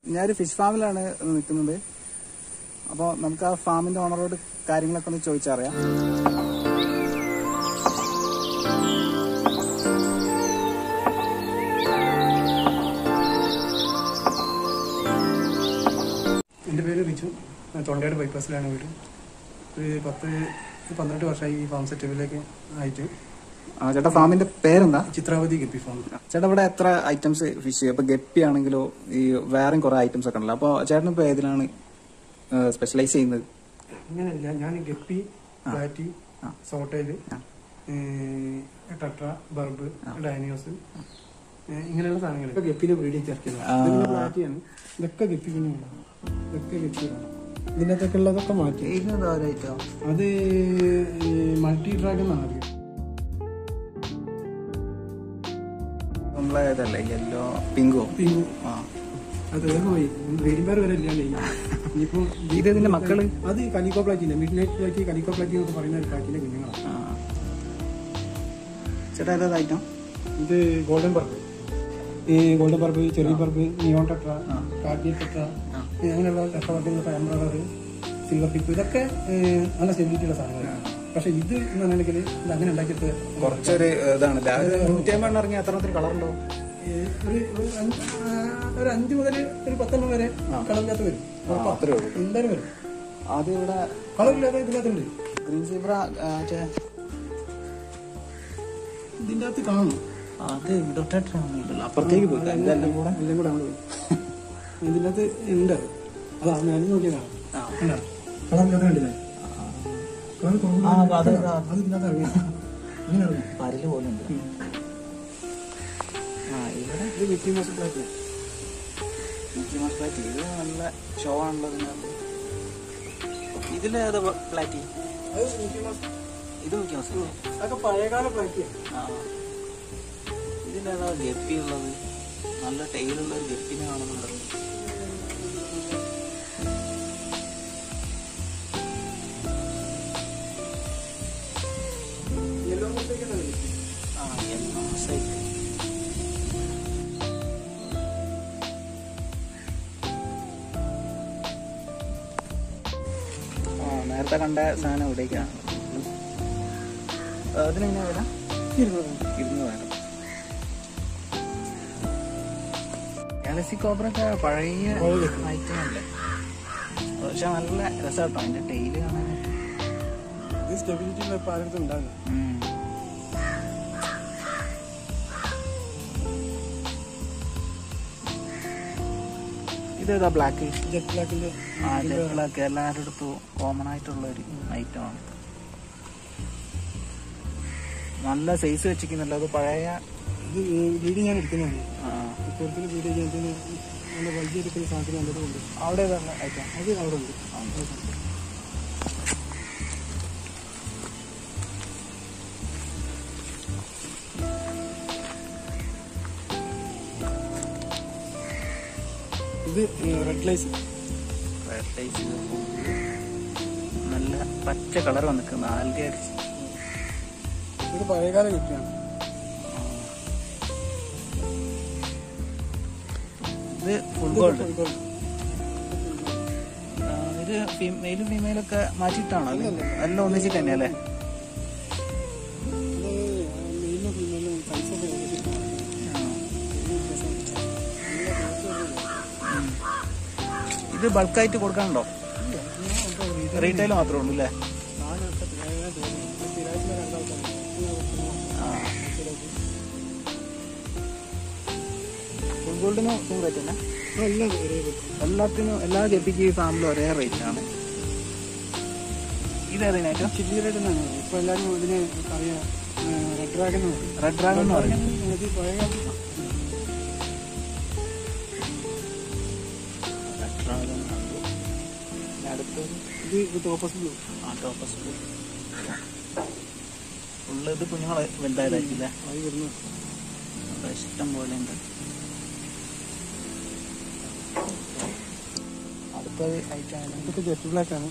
ഞാനൊരു ഫിഷ് ഫാമിലാണ് നിൽക്കുന്നത് അപ്പോൾ നമുക്ക് ആ ഫാമിന്റെ ഓണറോട് കാര്യങ്ങളൊക്കെ ഒന്ന് ചോദിച്ചറിയാം എൻ്റെ പേര് റിച്ചു ഞാൻ തൊണ്ടയുടെ ബൈപ്പാസിലാണ് വീട് ഒരു പത്ത് പന്ത്രണ്ട് വർഷമായി ഈ ഫാം സെറ്റപ്പിലേക്ക് ആയിട്ട് ആ, ചേട്ടാ ഫാമിന്റെ പേരെന്താ ചിത്രാവതി ഗപ്പി ഫാം ചേട്ടാ ഇവിടെ എത്ര ഐറ്റംസ് ഫിഷ് ഇപ്പൊ ഗപ്പി ആണെങ്കിലോ ഈ വേറെയും കുറെ ഐറ്റംസ് ഒക്കെ ഉണ്ടല്ലോ അപ്പോൾ ചേട്ടൻ ഇപ്പൊ ഏതിലാണ് സ്പെഷ്യലൈസ് ചെയ്യുന്നത് അങ്ങനെയല്ല ഞാൻ ഗപ്പി ഫ്ലാറ്റി ആ. സോട്ടേല് ആ. ടട്ര ബർബ് ഡൈനിയോസ് ഇങ്ങനെയുള്ള സാധനങ്ങൾ ഇപ്പൊ ഗപ്പിന്റെ ബ്രീഡിങ് ചേർക്കുന്നത് ആ. ഇതിങ്ങനെ ഫ്ലാറ്റിയാണ് ഇതൊക്കെ ഗപ്പി കുഞ്ഞുങ്ങളാണ് ഇതൊക്കെ ഗപ്പികളാണ് ഇതിൻ്റെ അകത്തൊക്കെ ഉള്ളതൊക്കെ മാറ്റി അത് മൾട്ടി ഡ്രാഗൺ എന്നാണ് അറിയുക നമ്മളെ ഇതല്ലേ യെല്ലോ പിങ്കോ പിന്നെ ആ അത് വേഗം പോയി ബ്രീഡിംഗ് പേർ വരെ ഇല്ലാണ്ട് ഇനിയിപ്പോ ഇത് ഇതിന്റെ മക്കള് അത് കനിക്കോ പ്ലാറ്റിന്റെ മിഡ് നൈറ്റ് പ്ലാറ്റി കനിക്കോ പ്ലാറ്റി എന്നൊക്കെ പറയുന്ന ഒരു പ്ലാറ്റിന്റെ കുഞ്ഞുങ്ങളാണ് ആ. ചേട്ടാ ഏതാ ഐറ്റം ഇത് ഗോൾഡൻ പർപ്പ് ഈ golden barb cherry barb neon tetra കാർഡി ടെട്ര ഈ അങ്ങനെയുള്ള ടെട്ര വർഗ്ഗങ്ങൾ എംബ്രോയിഡറി സിൽവർ ടിപ്പ് ഇതൊക്കെ ഏ, നല്ല സ്റ്റെബിലിറ്റി ഉള്ള സാധനങ്ങളാണ് പക്ഷെ ഇത് എന്ന് പറഞ്ഞിട്ടുണ്ടെങ്കിൽ ഇത് അങ്ങനെ ഉണ്ടാക്കിയിട്ട് കുറച്ചൊരു ഇതാണ് നൂറ്റി അമ്പത് ഇറങ്ങി എത്രത്തിൽ കളർ ഉണ്ടാവും ഏ, ഒരു ഒരു അഞ്ച് ആ, ഒരു അഞ്ച് മുതൽ ഒരു പത്തെണ്ണം വരെ കളറില്ലാത്ത വരും ഉറപ്പാ. അത്രേ ഉള്ളൂ എന്തായാലും വരും ആദ്യം ഇവിടെ കളറില്ലാത്ത ഇതിനകത്തുണ്ട് ഗ്രീൻ സീബ്ര മറ്റേ ഇതിന്റെ അകത്ത് കാണും അത് ഇവിടോട്ടാണല്ലോ അപ്പുറത്തേക്ക് പോയി ഇതെല്ലാം കൂടെ എല്ലാം കൂടെ അങ്ങോട്ട് പോയി ഇതിന്റെ അകത്ത് ഉണ്ട് അത്. അതാ ഞാൻ നോക്കിയ കാണാം ആ. കണ്ടോ? കളറില്ലാത്ത കണ്ടില്ലേ കളർ കുറവുള്ള- ആ, അത് അത് അത് ഇതിനകത്ത് ഇറങ്ങി ഇങ്ങനെ ഇറങ്ങി പരല് പോലെ ഉണ്ട് ആ ഇവിടെ ഇത് മിക്കി മാസം പ്ലാറ്റ് മിക്കി മൗസ് പ്ലാറ്റി ഇത് നല്ല ഷോ ആണല്ലോ ഇതിനകത്ത് ഇതിലേതാ പ്ലാറ്റി അത് മിക്കി മാസം ഇത് മിക്കി മൗസ് അതൊക്കെ പഴയകാല പ്ലാറ്റിയാണ് ആ ഇതിലേതാ ഗപ്പി ഉള്ളത് നല്ല ടൈലുള്ള ഒരു ഗപ്പിനെ കാണുന്നുണ്ടല്ലോ യെല്ലോ മിസ്റ്റേക്ക് ആ എന്നാ സൈറ്റ് ആ നേരത്തെ കണ്ട സാധനം ഇവിടേക്കാണ് അതിനെങ്ങനെയാ വില ഇരുന്നൂറ് വേണം ഗാലക്സി കോബ്രൊക്കെ പഴയ ഐറ്റം അല്ലേ പക്ഷെ നല്ല രസമാട്ടോ അതിന്റെ ടൈല് കാണാൻ ഇത് സ്റ്റെബിലിറ്റി ഉള്ള പാലത്തും ഉണ്ടാകും ഉം. ഇതേതാ ബ്ലാക്ക് ജെറ്റ് ബ്ലാക്കിന്റെ ആ ബ്ലാക്ക് എല്ലാവരുടെ അടുത്തും കോമൺ ആയിട്ടുള്ള ഒരു ഐറ്റമാണ് നല്ല സൈസ് വെച്ചിരിക്കുന്നല്ലോ അത് പഴയ ഇത് വീട് ഞാൻ എടുക്കുന്നതാണ് ആ, ഇത്തരത്തിൽ വീട് ചെയ്യുന്നതിന് നല്ല വൈദ്യുതി എടുക്കുന്ന സാധനം നല്ലതും ഉണ്ട് അവിടെ ഏതാണ് ഐറ്റം അത് അവിടെ ഉണ്ട് ഇത് റെഡ് ലൈസ് റെഡ് ലൈറ്റ് നല്ല പച്ച കളർ വന്നിട്ടുണ്ട് ആൽഗ അടിച്ച് ഇത് പഴയകാല കുറ്റിയാണ് ഇത് ഫുൾ ഗോൾഡ് ഇത് മെയിലും ഫീമെയിലും ഒക്കെ മാറ്റിയിട്ടാണോ അല്ലേ എല്ലാം ഒന്നിച്ചിട്ട് തന്നെ അല്ലേ മെയിലും ഫീമെയിലും പൈസയൊക്കെ ഏകദേശം ഇത് ബൾക്കായിട്ട് കൊടുക്കാനുണ്ടോ റീറ്റെയിൽ മാത്രമേ ഉള്ളൂ അല്ലേ ആ ഫുൾ ഗോൾഡിന് സെയിം റേറ്റ് തന്നെ എല്ലാത്തിനും എല്ലാ ഗപ്പിക്ക് ഫാമിലും ഒരേ റേറ്റ് ആണ് ഇതേതിനായിട്ടും ചില്ലി റെഡ് എന്നാണ് ഇപ്പൊ എല്ലാരും ഇതിന് പറയാ റെഡ് ഡ്രാഗൺ എന്ന് പറയും റെഡ് ഡ്രാഗൺ എന്ന് പറയും ഇത് പഴയകാലത്ത് റെഡ് ഡ്രാഗൺ അടുത്തത് ഇത് ടോപ്പസ് ബ്ലൂ ആ ടോപ്പസ് ഉള്ളത് കുഞ്ഞുങ്ങളെ വലുതായതായിരിക്കും അല്ലേ ആയി വരുന്നു അവിടെ ഇഷ്ടം പോലെ ഉണ്ട് അടുത്തത് ഐറ്റാണ് ഇതൊക്കെ ജെറ്റ് ബ്ലാക്ക് ആണ്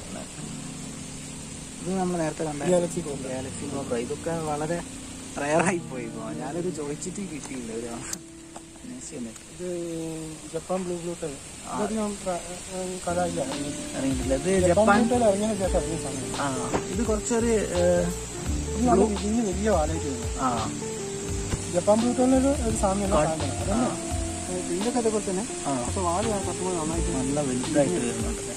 ഇത് നമ്മൾ നേരത്തെ കണ്ട Galaxy Cobra. ഗാലക്സി കോബ്ര ഇതൊക്കെ വളരെ റയറായി പോയി ഇപ്പോ. ഞാനിത് ചോദിച്ചിട്ട് കിട്ടിയില്ല ഒരു ഇത് ജപ്പാൻ ബ്ലൂ ബ്ലൂട്ട് അധികം കലായില്ല അറിയില്ല ഇത് ജപ്പാൻ ജപ്പാൻ ബ്ലൂട്ടേൽ ഇറങ്ങിയ ശേഷം ഇറങ്ങിയ സാധനം ആ ഇത് കുറച്ചൊരു ഏഹ്, ഇത് നല്ല വിരിഞ്ഞ് വലിയ വാലായിട്ട് വരുന്നു ആ ജപ്പാൻ ബ്ലൂട്ടേലൊരു ഒരു സാമ്യമുള്ള സാധനം അതന്നെ ഇതിലൊക്കെ അതേപോലെ തന്നെ ആ പക്ഷെ വാല് കത്തുമ്പോൾ നന്നായിട്ട് നല്ല വലുതായിട്ട് വരുന്നുണ്ടല്ലേ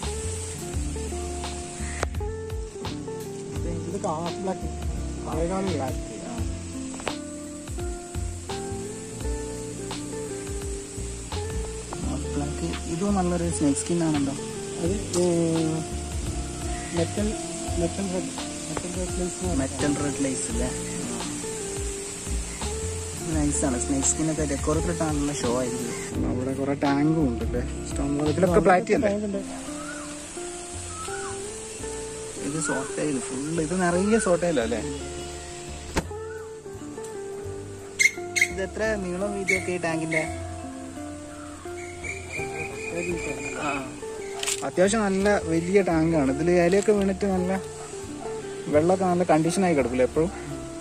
ഇത് കാഫ് ബ്ലാക്ക് പഴയകാലം ബ്ലാക്ക് ആ. ബ്ലാക്ക് ഇതും നല്ലൊരു സ്നേക്ക് സ്കിൻ ആണല്ലോ അത് metal metal red metal red place metal red lace അല്ലേ നൈസാണ് സ്നേക്ക് സ്കിൻ ഒക്കെ ഡെക്കോറേറ്റഡ് ഇട്ടാണല്ലോ ഷോ ആയിരിക്കും അവിടെ കുറെ ടാങ്കും ഉണ്ട് അല്ലേ ഇഷ്ടംപോലെ ഇതിലൊക്കെ പ്ലാറ്റി അല്ലേ ഇത് സോട്ടയിൽ ഫുള്ള് ഇത് നിറയെ സോട്ടയിലോ അല്ലേ ഇത് എത്ര നീളം വീതി ഒക്കെ ഈ ടാങ്കിന്റെ അത്യാവശ്യം നല്ല വലിയ ടാങ്കാണ് ഇതിൽ ഇലയൊക്കെ വീണിട്ട് നല്ല വെള്ളമൊക്കെ നല്ല കണ്ടീഷനായി കിടക്കില്ല എപ്പോഴും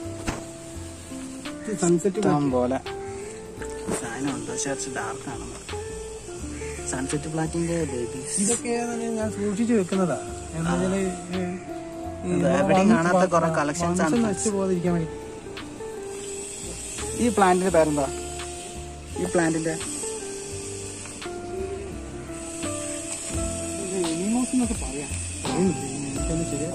സൺസെറ്റ് ഇഷ്ടം പോലെ സാധനമുണ്ട് പക്ഷെ കുറച്ച് ഡാർക്കാണ് സൺസെറ്റ് പ്ലാറ്റിന്റെ ബേബീസ് ഇതൊക്കെ ഞാൻ സൂക്ഷിച്ചു വെക്കുന്നതാ എന്താ വെച്ചാല് ഈ- ഈ ഇത് എവിടെയും കാണാത്ത കുറെ collections ആണ്. വംശം നശിച്ചു പോകാതിരിക്കാൻ വേണ്ടി ഈ പ്ലാന്റിന്റെ പേരെന്താ ഈ പ്ലാന്റിന്റെ ഇത് എലിമോസ് എന്നൊക്കെ പറയാം പറയുന്നില്ല എനിക്കൊന്നും ശരിയാ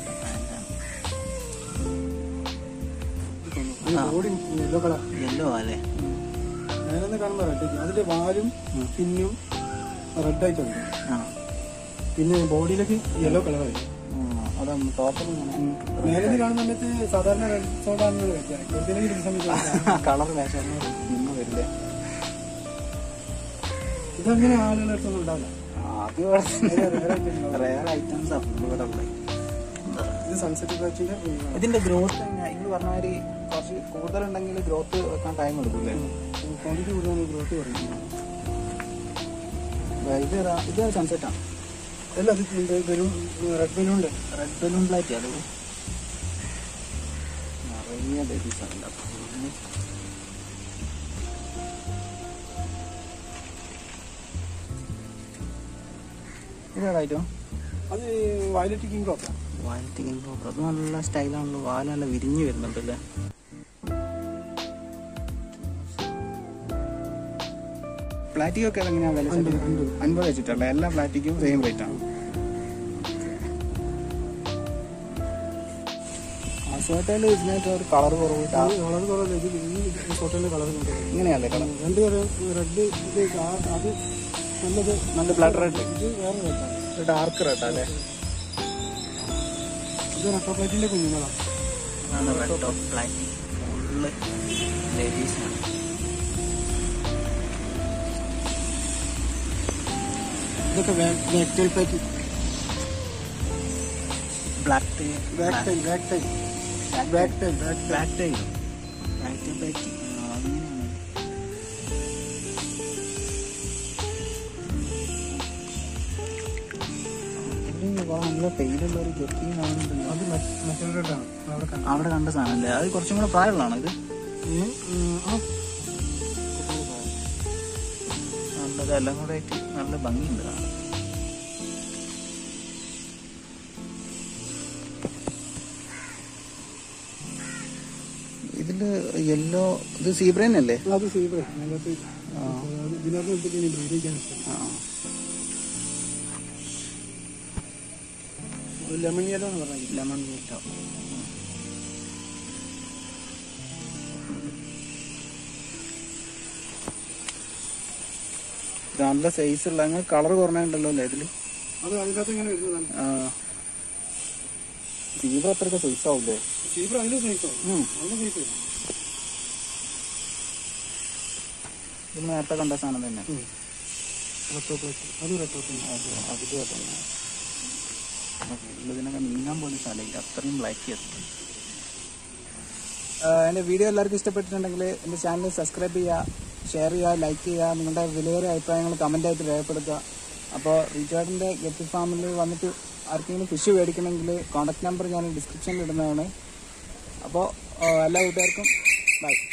ബോഡി യെല്ലോ കളർ യെല്ലോ അല്ലേ ഞാനൊന്ന് കാണുമ്പോൾ റെഡ് അതിന്റെ വാലും പിന്നും റെഡ് ആയിട്ടുണ്ട് ആ പിന്നെ ബോഡിയിലേക്ക് യെല്ലോ കളറായി അതാ ടോപ്പിൽ നേരത്തെ കാണുന്ന സമയത്ത് സാധാരണ റെഡ് സോഡ ആണെന്ന് വെച്ചാൽ കൂടുതലും ഈ സമയത്ത് കളർ വേഷം നിന്ന് വരില്ലേ ഇതങ്ങനെ ആളുകളുടെ അടുത്തൊന്നും ഉണ്ടാവില്ല റയർ ഐറ്റംസ് ഇവിടെ ഉള്ളത് ഇത് സൺസെറ്റ് ബാച്ചിന്റെ ഇതിന്റെ ഗ്രോത്ത് നിങ്ങൾ പറഞ്ഞ മാതിരി കുറച്ച് കൂടുതലുണ്ടെങ്കിൽ ഗ്രോത്ത് വെക്കാൻ ടൈം എടുക്കൂലേ ക്വാണ്ടിറ്റി കൂടുതലാണ് ഗ്രോത്ത് പറയുന്നത് ഇത് ഏതാ? ഇത് സൺസെറ്റ് ആണ് അല്ല അത് ബലൂൺ റെഡ് ബലൂൺ ഉണ്ട് റെഡ് ബലൂൺ പ്ലാറ്റ് അത് നിറയെ ബേബീസ് ആണ് ഇതിന്റെ അകത്ത്. ഇതേതായിട്ടോ അത് violet king clock violet king cobra അത് നല്ല സ്റ്റൈലാണല്ലോ വാല നല്ല വിരിഞ്ഞു വരുന്നുണ്ടല്ലേ പ്ലാറ്റിക്കൊക്കെ എങ്ങനെയാ വില set? അൻപത്, അൻപത്. അൻപത് വെച്ചിട്ടല്ലേ എല്ലാ പ്ലാറ്റിക്കും സെയിം റേറ്റ് ആണ് ആസ്വാട്ടയിൽ ഇതിനായിട്ട് ഒരു കളർ കുറവ് കളർ കുറവല്ല ഇത് ഈ ഫോട്ടോയിലെ കളർ കൊണ്ടുവരും ഇങ്ങനെയല്ലേ കളർ രണ്ട് റെഡ് ഇത് ആ- അത് നല്ലത് നല്ല ബ്ലഡ് റെഡ് ഇത് വേറെ റെഡാണ് ഡാർക്ക് റെഡ് അല്ലേ ഇത് റെട്ടോപ്ലൈറ്റിന്റെ കുഞ്ഞുങ്ങളാണ് red of platy full ladies ആണ് ഇതൊക്കെ back tail platy black tie back tail back tail back tail back black tie black tie platy അങ്ങനെയാണ് ഇതില് കുറെ നല്ല പെയിലുള്ള ഒരു ജെർക്കിയും കാണുന്നുണ്ടല്ലോ അത് മറ്റൊരു റെഡാണ് അവിടെ കണ്ടത് അവിടെ കണ്ട സാധനല്ലേ അത് കുറച്ചും കൂടെ പ്രായമുള്ളതാണോ ഇത് ഉം, ഉം, ആ നല്ലത് എല്ലാം കൂടെ ആയിട്ട് നല്ല ഭംഗിയുണ്ട് കാണാൻ ഇതില് യെല്ലോ ഇത് സീബ്രൻ അല്ലേ അത് സീബ്ര അതിനകത്ത് അത് ഇതിനകത്ത് എടുത്തിട്ട് ഇനി ബ്രീഡ് ചെയ്യാൻ ലെമൺ യെല്ലോ എന്ന് പറഞ്ഞാൽ ലെമൺ യെല്ലോ നല്ല സൈസ് ഉള്ള അങ്ങനെ കളർ കുറഞ്ഞുണ്ടല്ലോ അല്ലേ ഇതില് അത് അതിനകത്ത് ഇങ്ങനെ വരുന്നതാണ് ആ സീബ്ര അത്രയൊക്കെ സൈസ് ആവൂലേ സീബ്ര അതിന്റെ സൈസോ ഉം. നല്ല സൈസ് ഇത് നേരത്തെ കണ്ട സാധനം തന്നെ റെട്ടോപ്ലൈറ്റ് അത് റെട്ടോപ്ലൈറ്റ് അത് അതിലും അതന്നെ ഇതിനൊക്കെ നീങ്ങാൻ പോലും സ്ഥലമില്ല അത്രയും ബ്ലാക്ക് ചെയ്തു എൻ്റെ വീഡിയോ എല്ലാവർക്കും ഇഷ്ടപ്പെട്ടിട്ടുണ്ടെങ്കിൽ എൻ്റെ ചാനൽ സബ്സ്ക്രൈബ് ചെയ്യുക ഷെയർ ചെയ്യുക ലൈക്ക് ചെയ്യുക നിങ്ങളുടെ വിലയേറിയ അഭിപ്രായങ്ങൾ കമൻ്റായിട്ട് രേഖപ്പെടുത്തുക അപ്പോൾ റീചാർഡിൻ്റെ ഗപ്പി ഫാമിൽ വന്നിട്ട് ആർക്കെങ്കിലും ഫിഷ് മേടിക്കണമെങ്കിൽ കോൺടാക്ട് നമ്പർ ഞാൻ ഡിസ്ക്രിപ്ഷനിൽ ഇടുന്നതാണ് അപ്പോൾ എല്ലാ കൂട്ടുകാർക്കും ബൈ